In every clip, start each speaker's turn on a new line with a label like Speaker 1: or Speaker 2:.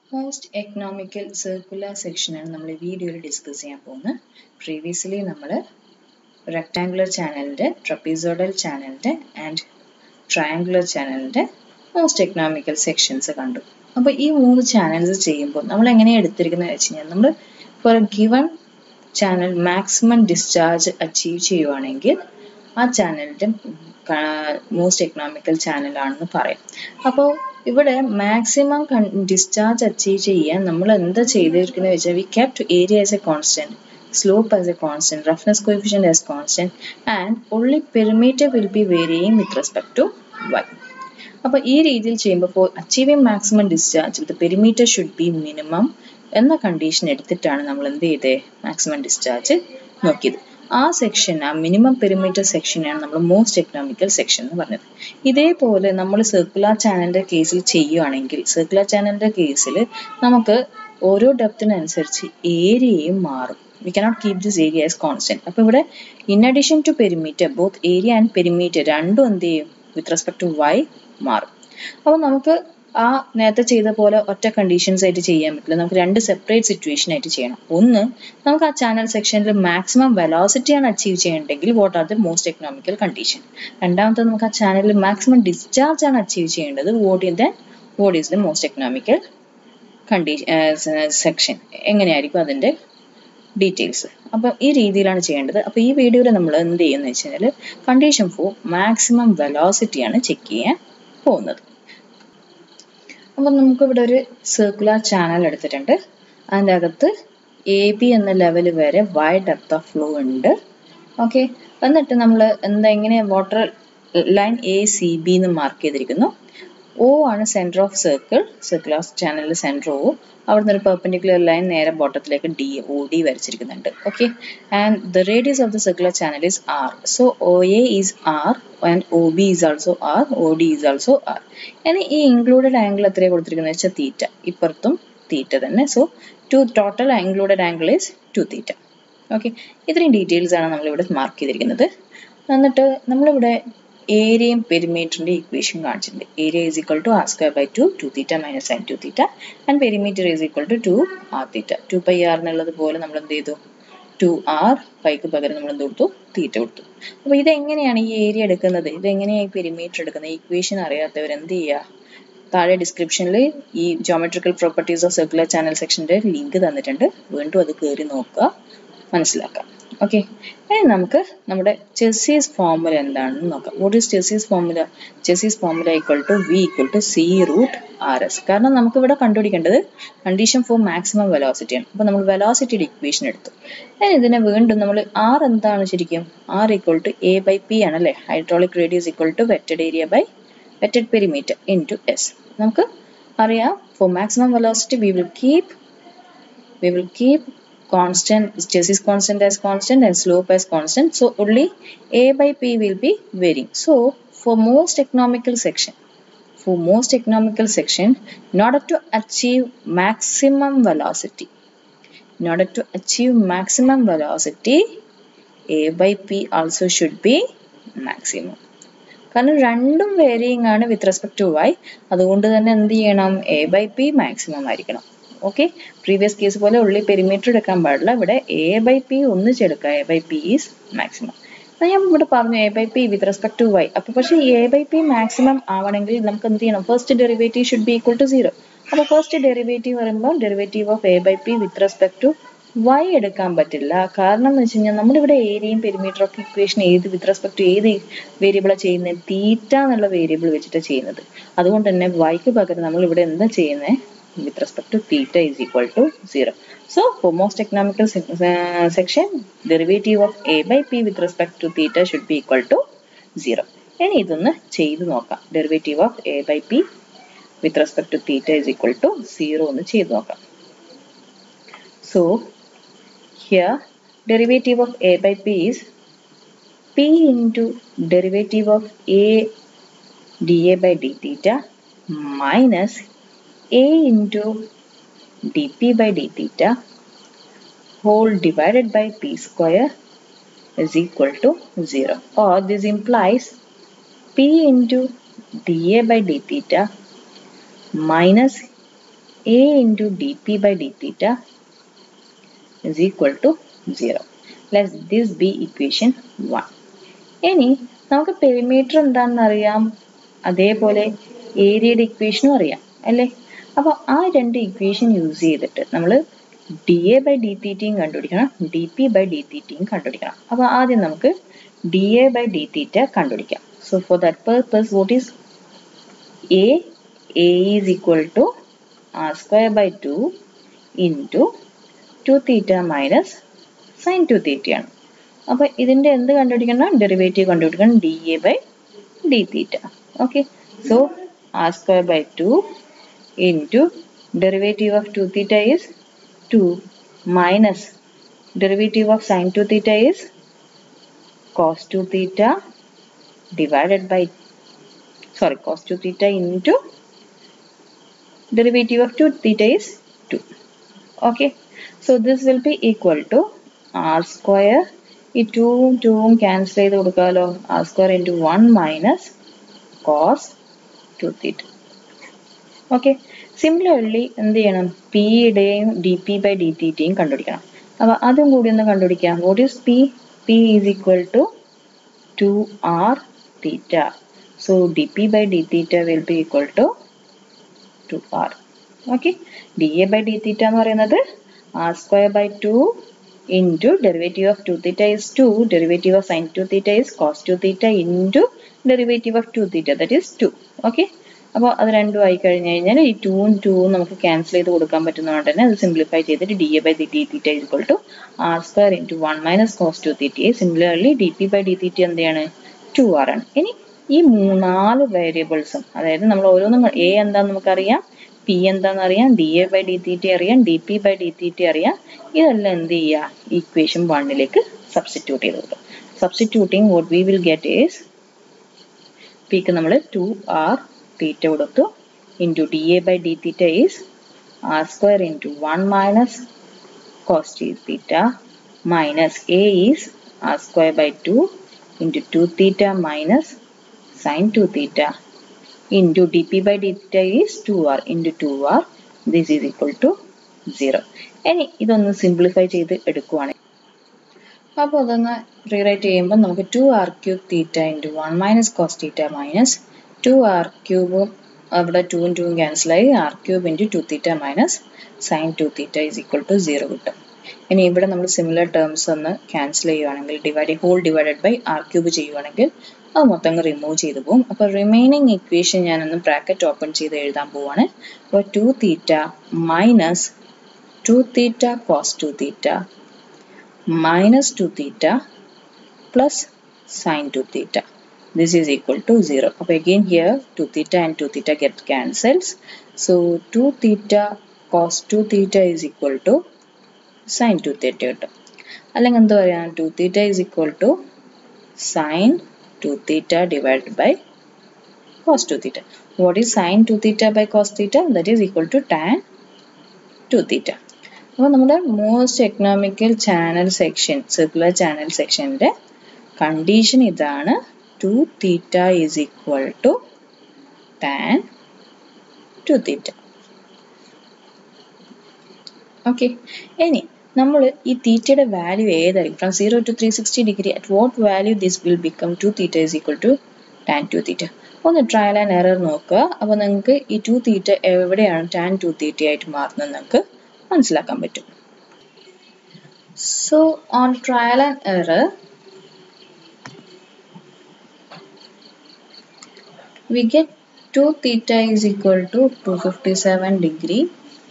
Speaker 1: Most economical circular സെക്ഷനാണ് നമ്മൾ ഈ വീഡിയോയിൽ ഡിസ്കസ് ചെയ്യാൻ പോകുന്നത് പ്രീവിയസ്ലി നമ്മൾ റെക്ടാങ്കുലർ ചാനലിൻ്റെ ട്രപ്പീസോഡൽ ചാനലിൻ്റെ ആൻഡ് ട്രയാങ്കുലർ ചാനലിൻ്റെ മോസ്റ്റ് എക്കണോമിക്കൽ സെക്ഷൻസ് കണ്ടു അപ്പോൾ ഈ മൂന്ന് ചാനൽസ് ചെയ്യുമ്പോൾ നമ്മൾ എങ്ങനെയാണ് എടുത്തിരിക്കുന്നത് വെച്ച് കഴിഞ്ഞാൽ നമ്മൾ for a given channel maximum discharge achieve ചെയ്യുവാണെങ്കിൽ ആ ചാനലിൻ്റെ മോസ്റ്റ് എക്കണോമിക്കൽ ചാനലാണെന്ന് പറയാം അപ്പോൾ ഇവിടെ മാക്സിമം ഡിസ്ചാർജ് അച്ചീവ് ചെയ്യാൻ നമ്മൾ എന്താ ചെയ്തിരിക്കുന്നത് വെച്ചാൽ we kept area as a constant slope as a constant, roughness coefficient as constant and only perimeter will be varying with respect to y. അപ്പോൾ ഈ രീതിയിൽ ചെയ്യുമ്പോൾ for achieving maximum discharge with perimeter should be minimum എന്ന condition എടുത്തിട്ടാണ് നമ്മൾ എന്ത് ചെയ്തത് maximum discharge നോക്കിയത് ആ സെക്ഷൻ ആ മിനിമം പെരിമീറ്റർ സെക്ഷനാണ് നമ്മൾ മോസ്റ്റ് എക്കണോമിക്കൽ സെക്ഷൻ എന്ന് പറഞ്ഞത് ഇതേപോലെ നമ്മൾ സർക്കുലർ ചാനലിന്റെ കേസിൽ ചെയ്യുകയാണെങ്കിൽ സർക്കുലർ ചാനലിന്റെ കേസിൽ നമുക്ക് ഓരോ ഡെപ്തിനനുസരിച്ച് ഏരിയയും മാറും we cannot keep this area as constant അപ്പോൾ ഇവിടെ in addition to perimeter both area and perimeter രണ്ടും എന്ത് ചെയ്യും with respect to y മാറും അപ്പോൾ നമുക്ക് ആ നേരത്തെ ചെയ്ത പോലെ ഒറ്റ കണ്ടീഷൻസ് ആയിട്ട് ചെയ്യാൻ പറ്റില്ല നമുക്ക് രണ്ട് സെപ്പറേറ്റ് സിറ്റുവേഷൻ ആയിട്ട് ചെയ്യണം ഒന്ന് നമുക്ക് ആ ചാനൽ സെക്ഷനിൽ മാക്സിമം വെലോസിറ്റി ആണ് അച്ചീവ് ചെയ്യേണ്ടതെങ്കിൽ what are the most economical condition രണ്ടാമത്തെ നമുക്ക് ആ ചാനലിൽ മാക്സിമം ഡിസ്ചാർജ് ആണ് അച്ചീവ് ചെയ്യേണ്ടത് what in the what is the most economical condition section എങ്ങനെയായിരിക്കും അതിൻ്റെ ഡീറ്റെയിൽസ് അപ്പം ഈ രീതിയിലാണ് ചെയ്യേണ്ടത് അപ്പോൾ ഈ വീഡിയോയിൽ നമ്മൾ എന്ത് ചെയ്യുന്നത് വെച്ച് കഴിഞ്ഞാൽ കണ്ടീഷൻ ഫോർ മാക്സിമം വെലോസിറ്റിയാണ് ചെക്ക് ചെയ്യാൻ പോകുന്നത് അപ്പം നമുക്കിവിടെ ഒരു സർക്കുലർ ചാനൽ എടുത്തിട്ടുണ്ട് അതിൻ്റെ അകത്ത് എ ബി എന്ന ലെവൽ വരെ വൈ ഡെപ്ത് ഓഫ് ഫ്ലോ ഉണ്ട് ഓക്കെ എന്നിട്ട് നമ്മൾ എന്താ എങ്ങനെ water line A C B എന്ന് മാർക്ക് ചെയ്തിരിക്കുന്നു ഒ ആണ് സെൻറ്റർ ഓഫ് സർക്കിൾ സർക്കുലർ ചാനലിൽ സെൻറ്റർ ഒ അവിടുന്ന് ഒരു പെർപെൻഡിക്കുലർ ലൈൻ നേരെ ബോട്ടത്തിലേക്ക് ഡി ഒ ഡി വരച്ചിരിക്കുന്നുണ്ട് okay and the radius of the circular channel is R so O A is R and O B is also R O D is also R ഇനി ഈ included angle എത്രയാണ് കൊടുത്തിരിക്കുന്നത് വെച്ചാൽ തീറ്റ ഇപ്പുറത്തും theta തന്നെ so two total included angle is two theta okay ഇത്രയും details ആണ് നമ്മളിവിടെ മാർക്ക് ചെയ്തിരിക്കുന്നത് എന്നിട്ട് നമ്മളിവിടെ ഏരിയയും പെരിമീറ്ററിന്റെ ഇക്വേഷൻ കാണിച്ചിട്ടുണ്ട് area is equal to R square by two two theta minus sine two theta and perimeter is equal to two R theta two pi R എന്നുള്ളത് പോലെ നമ്മൾ എന്ത് ചെയ്തു ടു ആർ പൈക്ക് പകരം നമ്മൾ എന്ത് കൊടുത്തു തീറ്റ കൊടുത്തു അപ്പോൾ ഇതെങ്ങനെയാണ് ഈ ഏരിയ എടുക്കുന്നത് ഇതെങ്ങനെയാണ് ഈ പെരിമീറ്റർ എടുക്കുന്നത് ഇക്വേഷൻ അറിയാത്തവർ എന്ത് ചെയ്യുക താഴെ ഡിസ്ക്രിപ്ഷനിൽ ഈ geometrical properties of circular channel സെക്ഷൻ്റെ ലിങ്ക് തന്നിട്ടുണ്ട് വീണ്ടും അത് കയറി നോക്കുക മനസ്സിലാക്കാം ഓക്കെ ഇനി നമുക്ക് നമ്മുടെ ചെസീസ് ഫോർമുല എന്താണെന്ന് നോക്കാം what is Chezy's formula Chezy's formula equal to V equal to C root R S കാരണം നമുക്ക് ഇവിടെ കണ്ടുപിടിക്കേണ്ടത് കണ്ടീഷൻ ഫോർ മാക്സിമം വെലോസിറ്റി ആണ് അപ്പോൾ നമ്മൾ വെലോസിറ്റിയുടെ ഇക്വേഷൻ എടുത്തു ഇനി ഇതിനെ വീണ്ടും നമ്മൾ ആർ എന്താണ് ശരിക്കും R equal to A by P ആണ് അല്ലേ hydraulic radius equal to wetted area by wetted perimeter into S നമുക്ക് അറിയാം for maximum velocity V will keep V will keep constant Chassis constant as constant and slope as constant so only a by p will be varying so for most economical section for most economical section in order to achieve maximum velocity in order to achieve maximum velocity a by p also should be maximum കാരണം രണ്ടും varying ആണ് വിത്ത് respect to Y അതുകൊണ്ട് തന്നെ എന്ത് ചെയ്യണം A by P maximum ആയിരിക്കണം okay previous case പോലെ ഉള്ളി പെരിമീറ്റർ എടുക്കാൻ പാടില്ല ഇവിടെ എ ബൈ പി ഒന്നിച്ചെടുക്കുക A by P is maximum ഞാൻ ഇവിടെ പറഞ്ഞു A by P with respect to Y അപ്പോൾ പക്ഷേ എ ബൈ പി മാക്സിമം ആവണമെങ്കിൽ നമുക്ക് എന്ത് ചെയ്യണം first derivative should be equal to zero അപ്പോൾ ഫസ്റ്റ് ഡെറിവേറ്റീവ് പറയുമ്പോൾ derivative of A by P with respect to Y എടുക്കാൻ പറ്റില്ല കാരണം എന്ന് വെച്ച് കഴിഞ്ഞാൽ നമ്മളിവിടെ ഏരിയയും പെരിമീറ്ററും ഒക്കെ ഇക്വേഷൻ ഏത് വിത്ത് റെസ്പെക്ട് ടു ഏത് വേരിയബിളാണ് ചെയ്യുന്നത് തീറ്റ എന്നുള്ള വേരിയബിൾ വെച്ചിട്ട് ചെയ്യുന്നത് അതുകൊണ്ട് തന്നെ വൈക്ക് പകരം നമ്മൾ ഇവിടെ എന്താ ചെയ്യുന്നത് with respect to theta is equal to 0. So, for most economical se uh, section, derivative of a by p with respect to theta should be equal to 0. ഇനി ഇതൊന്ന് ചെയ്ത് നോക്കാം derivative of A by P with respect to theta is equal to zero ഒന്ന് ചെയ്ത് നോക്കാം so here derivative of A by P is P into derivative of A D A by D theta minus a into dp by d theta whole divided by p square is equal to 0 or this implies p into dA by d theta minus A into D P by D theta is equal to zero let this be equation one ഇനി നമുക്ക് perimeter എന്താണെന്ന് അറിയാം അതേപോലെ ഏരിയയുടെ ഇക്വേഷനും അറിയാം അല്ലേ അപ്പോൾ ആ രണ്ട് ഇക്വേഷൻ യൂസ് ചെയ്തിട്ട് നമ്മൾ ഡി എ ബൈ ഡി തീറ്റയും കണ്ടുപിടിക്കണം ഡി പി ബൈ ഡി തീറ്റയും കണ്ടുപിടിക്കണം അപ്പോൾ ആദ്യം നമുക്ക് D A by D theta കണ്ടുപിടിക്കാം so for that purpose what is A A is equal to R square by two into two theta minus sine two തീറ്റയാണ് അപ്പോൾ ഇതിൻ്റെ എന്ത് കണ്ടുപിടിക്കണം ഡെറിവേറ്റീവ് കണ്ടുപിടിക്കണം D A by D theta okay so R square by two into derivative of two theta is two minus derivative of sine two theta is cos 2 theta divided by sorry cos 2 theta into derivative of 2 theta is 2 okay so this will be equal to r square ഈ ടൂവും ടൂവും cancel ചെയ്ത് കൊടുക്കാമല്ലോ R square into one minus cos two theta okay similarly എന്ത് ചെയ്യണം പിയുടെയും D P by D തീറ്റയും കണ്ടുപിടിക്കണം അപ്പോൾ അതും കൂടി ഒന്ന് കണ്ടുപിടിക്കാം what is P P is equal to 2r theta. So dp by d theta will be equal to 2r. Okay. dA by d theta എന്ന് പറയുന്നത് r square by 2 into derivative of 2 theta is 2 derivative of sin 2 theta is cos 2 theta into derivative of 2 theta that is 2 okay അപ്പോൾ അത് രണ്ടും ആയി കഴിഞ്ഞ് കഴിഞ്ഞാൽ ഈ ടൂവും ടൂവും നമുക്ക് ക്യാൻസൽ ചെയ്ത് കൊടുക്കാൻ പറ്റുന്നതുകൊണ്ട് തന്നെ അത് സിംപ്ലിഫൈ ചെയ്തിട്ട് D A by D T theta equal to R square into one minus cos two തീറ്റയെ similarly D P by D theta എന്താണ് ടു ആർ ആണ് ഇനി ഈ മൂന്നാല് വേരിയബിൾസും അതായത് നമ്മൾ ഓരോന്നും എ എന്താണെന്ന് നമുക്കറിയാം പി എന്താണെന്ന് അറിയാം D A by D theta അറിയാം D P by D theta അറിയാം ഇതെല്ലാം എന്ത് ചെയ്യുക ഇക്വേഷൻ വണ്ണിലേക്ക് സബ്സ്റ്റിറ്റ്യൂട്ട് ചെയ്ത് കൊടുക്കുക substituting what we will get is പിക്ക് നമ്മൾ ടു ആർ തീറ്റ കൊടുത്തു into D A by D theta is R square into one minus cos T theta minus A is R square by two into two theta minus sine two theta into D P by D theta is two R into two R this is equal to zero ഇനി ഇതൊന്ന് simplify ചെയ്ത് എടുക്കുവാണെങ്കിൽ അപ്പോൾ അതൊന്ന് rewrite ചെയ്യുമ്പോൾ നമുക്ക് two R cube theta into one minus cos theta minus two R ക്യൂബും അവിടെ ടൂവും ടൂവും ക്യാൻസലായി R cube into two theta minus sine two theta is equal to zero കിട്ടും ഇനി ഇവിടെ നമ്മൾ സിമിലർ ടേംസ് ഒന്ന് ക്യാൻസൽ ചെയ്യുവാണെങ്കിൽ divide whole divided by R cube ചെയ്യുവാണെങ്കിൽ അത് മൊത്തം റിമൂവ് ചെയ്ത് പോകും അപ്പോൾ റിമൈനിങ് ഇക്വേഷൻ ഞാനൊന്ന് ബ്രാക്കറ്റ് ഓപ്പൺ ചെയ്ത് എഴുതാൻ പോവാണ് അപ്പോൾ two theta minus two theta cos two theta minus 2 theta plus sine 2 theta. This is equal to 0. Up again here 2 theta and 2 theta get cancels. So 2 theta cos 2 theta is equal to sine 2 theta കിട്ടും അല്ലെങ്കിൽ എന്താ പറയുക two theta is equal to sine two theta divide by cos two theta what is sine two theta by cos theta that is equal to tan two theta അപ്പോൾ നമ്മുടെ most economical channel section circular channel സെക്ഷൻ്റെ condition ഇതാണ് two theta is equal to tan two theta okay ഇനി നമ്മൾ ഈ തീറ്റയുടെ value ഏതായിരിക്കും from zero to three sixty degree at what value this will become to theta is equal to tan two theta ഒന്ന് trial and error നോക്കുക അപ്പോൾ നിങ്ങൾക്ക് ഈ ടു തീറ്റ എവിടെയാണ് ടാൻ ടു തീറ്റ ആയിട്ട് മാറുന്നത് നിങ്ങൾക്ക് മനസ്സിലാക്കാൻ പറ്റും so on trial and error we get 2 theta is equal to 257 degree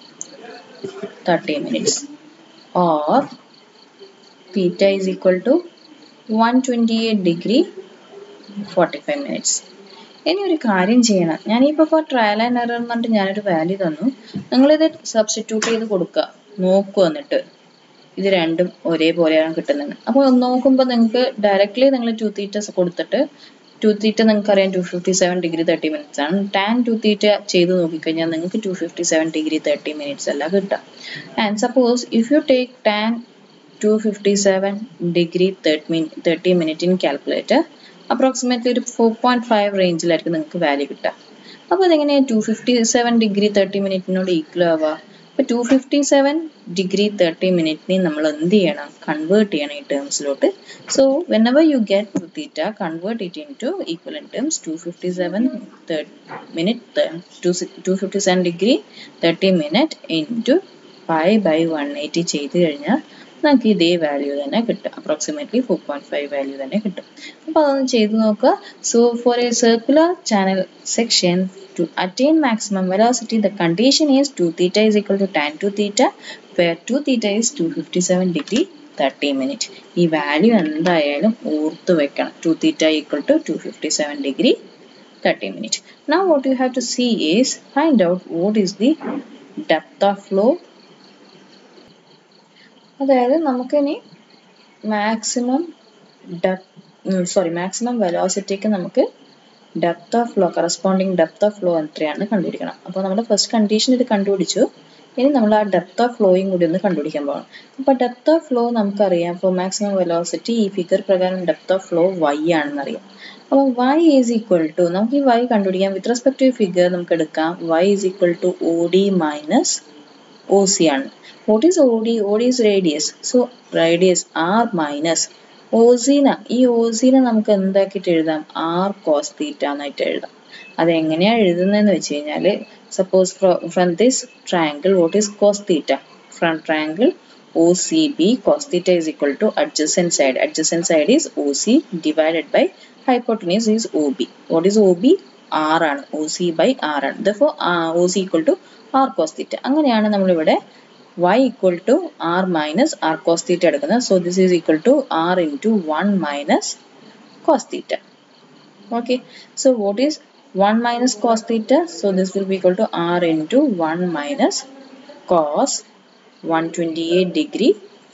Speaker 1: 30 minutes or theta is equal to 128 degree 45 minutes ഇനി ഒരു കാര്യം ചെയ്യണം ഞാനിപ്പോൾ ഇപ്പോൾ ട്രയൽ ആൻഡ് എറർ എന്ന് പറഞ്ഞിട്ട് ഞാനൊരു വാല്യൂ തന്നു നിങ്ങളിത് സബ്സ്റ്റിറ്റ്യൂട്ട് ചെയ്ത് കൊടുക്കുക നോക്കുക എന്നിട്ട് ഇത് രണ്ടും ഒരേപോലെയാണ് കിട്ടുന്നത് അപ്പോൾ നോക്കുമ്പോൾ നിങ്ങൾക്ക് ഡയറക്റ്റ്ലി നിങ്ങൾ ടു തീറ്റസ് കൊടുത്തിട്ട് ടു തീറ്റ നിങ്ങൾക്ക് അറിയാം two fifty seven degree thirty minutes ആണ് ടാൻ ടു തീറ്റ ചെയ്ത് നോക്കിക്കഴിഞ്ഞാൽ നിങ്ങൾക്ക് two fifty seven degree thirty minutes അല്ല കിട്ടുക and suppose if you take tan two fifty seven degree thirty minute in calculator approximately ഒരു four point five റേഞ്ചിലായിരിക്കും നിങ്ങൾക്ക് value കിട്ടുക അപ്പോൾ അതെങ്ങനെയാണ് two fifty seven degree thirty മിനിറ്റിനോട് ഈക്വൽ ആവുക അപ്പോൾ two fifty seven degree thirty മിനിറ്റിനെ നമ്മൾ എന്ത് ചെയ്യണം കൺവേർട്ട് ചെയ്യണം ഈ ടേംസിലോട്ട് so whenever you get two theta convert it into equal in terms two fifty seven minute to two fifty seven degree thirty minute into five by one eighty ചെയ്ത് കഴിഞ്ഞാൽ നമുക്ക് ഇതേ value തന്നെ കിട്ടും approximately four point five value തന്നെ കിട്ടും അപ്പോൾ അതൊന്ന് ചെയ്ത് നോക്കുക so for a circular channel section to attain maximum velocity the condition is 2 theta is equal to tan 2 theta where 2 theta is 257 degree 30 minute ഈ വാല്യൂ എന്തായാലും ഓർത്ത് വെക്കണം 2 theta equal to 257 degree 30 minute now what you have to see is find out what is the depth of flow അതായത് നമുക്കിനി മാക്സിമം ഡെപ് sorry maximum വെലോസിറ്റിക്ക് നമുക്ക് depth of flow corresponding depth of flow എത്രയാണെന്ന് കണ്ടുപിടിക്കണം അപ്പോൾ നമ്മുടെ ഫസ്റ്റ് കണ്ടീഷൻ ഇത് കണ്ടുപിടിച്ചു ഇനി നമ്മൾ ആ ഡെപ്ത് ഓഫ് ഫ്ലോയും കൂടി ഒന്ന് കണ്ടുപിടിക്കാൻ പോകണം അപ്പോൾ ഡെപ്ത് ഓഫ് ഫ്ലോ നമുക്കറിയാം ഫോർ മാക്സിമം വെലോസിറ്റി ഈ ഫിഗർ പ്രകാരം ഡെപ്ത് ഓഫ് ഫ്ലോ വൈ ആണെന്നറിയാം അപ്പോൾ വൈ ഈസ് ഈക്വൽ ടു നമുക്ക് ഈ വൈ കണ്ടുപിടിക്കാം വിത്ത് റെസ്പെക്ട് ടു ഫിഗർ നമുക്ക് എടുക്കാം Y is equal to O D minus O C ആണ് what is O D O D is radius so radius R minus ഓസീന ഈ ഓസീന നമുക്ക് എന്താക്കിയിട്ട് എഴുതാം ആർ കോസ് തീറ്റ എന്നായിട്ട് എഴുതാം അതെങ്ങനെയാണ് എഴുതുന്നതെന്ന് വെച്ച് കഴിഞ്ഞാൽ suppose from this triangle what is cos theta from triangle O C B cos theta is equal to adjacent side adjacent side is O C divided by hypotenuse is O B what is O B R ആണ് O C by R ആണ് though O C equal to R cos theta അങ്ങനെയാണ് നമ്മളിവിടെ y equal to r minus r cos theta എടുക്കുന്നത് so this is equal to r into 1 minus cos theta okay so what is 1 minus cos theta so this will be equal to r into 1 minus cos 128 degree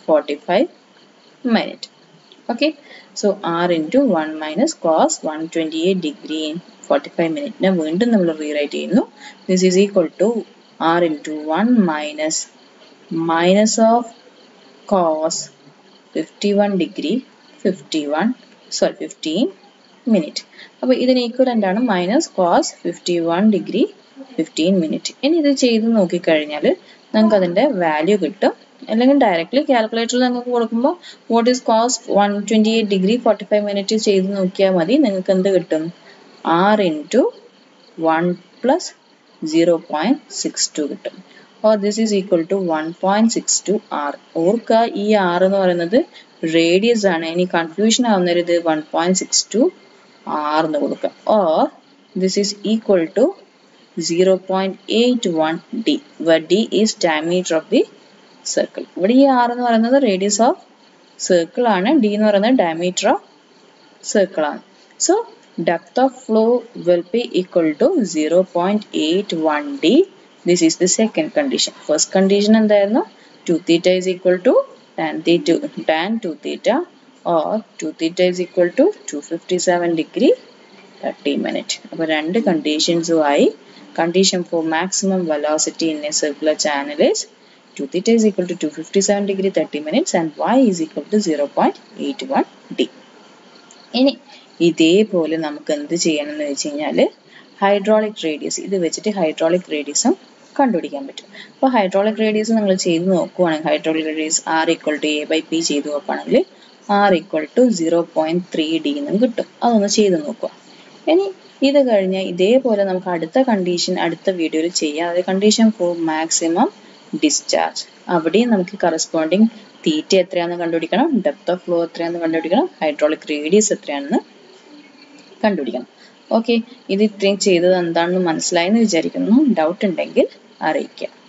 Speaker 1: 45 minute okay so r into 1 minus cos 128 degree 45 minute നെ വീണ്ടും നമ്മൾ rewrite ചെയ്യുന്നു this is equal to r into 1 minus minus of cos 51 degree 51 sorry 15 minute അപ്പോൾ ഇതിന് equivalent ആണ് minus cos fifty one degree fifteen minute ഇനി ഇത് ചെയ്ത് നോക്കിക്കഴിഞ്ഞാൽ നിങ്ങൾക്ക് അതിൻ്റെ വാല്യൂ കിട്ടും അല്ലെങ്കിൽ ഡയറക്റ്റ്ലി കാൽക്കുലേറ്ററിൽ നിങ്ങൾക്ക് കൊടുക്കുമ്പോൾ what is cos one twenty eight degree forty five minute ചെയ്ത് നോക്കിയാൽ മതി നിങ്ങൾക്ക് എന്ത് കിട്ടും R into one plus zero point six two കിട്ടും or this is equal to one point six two R ഓർക്കുക ഈ ആർ എന്ന് പറയുന്നത് റേഡിയസ് ആണ് ഇനി കൺഫ്യൂഷൻ ആവുന്നൊരു ഇത് one point six two R എന്ന് കൊടുക്കുക or this is equal to zero point eight one D where D is diameter of the circle ഇവിടെ ഈ ആർ എന്ന് പറയുന്നത് റേഡിയസ് ഓഫ് സർക്കിൾ ആണ് ഡി എന്ന് പറയുന്നത് ഡയമീറ്റർ ഓഫ് സർക്കിൾ ആണ് so depth of flow will be equal to zero point eight one D this is the second condition first condition എന്തായിരുന്നു 2 theta is equal to tan theta tan 2 theta or 2 theta is equal to 257 degree 30 minute അപ്പോൾ രണ്ട് കണ്ടീഷൻസുമായി condition for maximum velocity in a circular channel is 2 theta is equal to 257 degree 30 minutes and y is equal to 0.81 d ഇനി ഇതേപോലെ നമുക്ക് എന്ത് ചെയ്യണം എന്ന് വെച്ച് കഴിഞ്ഞാൽ ഹൈഡ്രോളിക് റേഡിയസ് ഇത് വെച്ചിട്ട് ഹൈഡ്രോളിക് റേഡിയസും കണ്ടുപിടിക്കാൻ പറ്റും അപ്പോൾ ഹൈഡ്രോളിക് റേഡിയസ് നിങ്ങൾ ചെയ്ത് നോക്കുവാണെങ്കിൽ hydraulic radius R equal to A by P ചെയ്ത് നോക്കുകയാണെങ്കിൽ R equal to zero point three D എന്നും കിട്ടും അതൊന്ന് ചെയ്ത് നോക്കുക ഇനി ഇത് കഴിഞ്ഞാൽ ഇതേപോലെ നമുക്ക് അടുത്ത കണ്ടീഷൻ അടുത്ത വീഡിയോയിൽ ചെയ്യാം അതായത് കണ്ടീഷൻ ഫോർ മാക്സിമം ഡിസ്ചാർജ് അവിടെയും നമുക്ക് കറസ്പോണ്ടിങ് തീറ്റ എത്രയാണെന്ന് കണ്ടുപിടിക്കണം ഡെപ്ത് ഓഫ് ഫ്ലോ എത്രയാണെന്ന് കണ്ടുപിടിക്കണം ഹൈഡ്രോളിക് റേഡിയസ് എത്രയാണെന്ന് കണ്ടുപിടിക്കണം ഓക്കെ ഇത് ഇത്രയും ചെയ്തത് എന്താണെന്ന് മനസ്സിലായെന്ന് വിചാരിക്കുന്നു ഡൗട്ട് ഉണ്ടെങ്കിൽ അറിയിക്കാം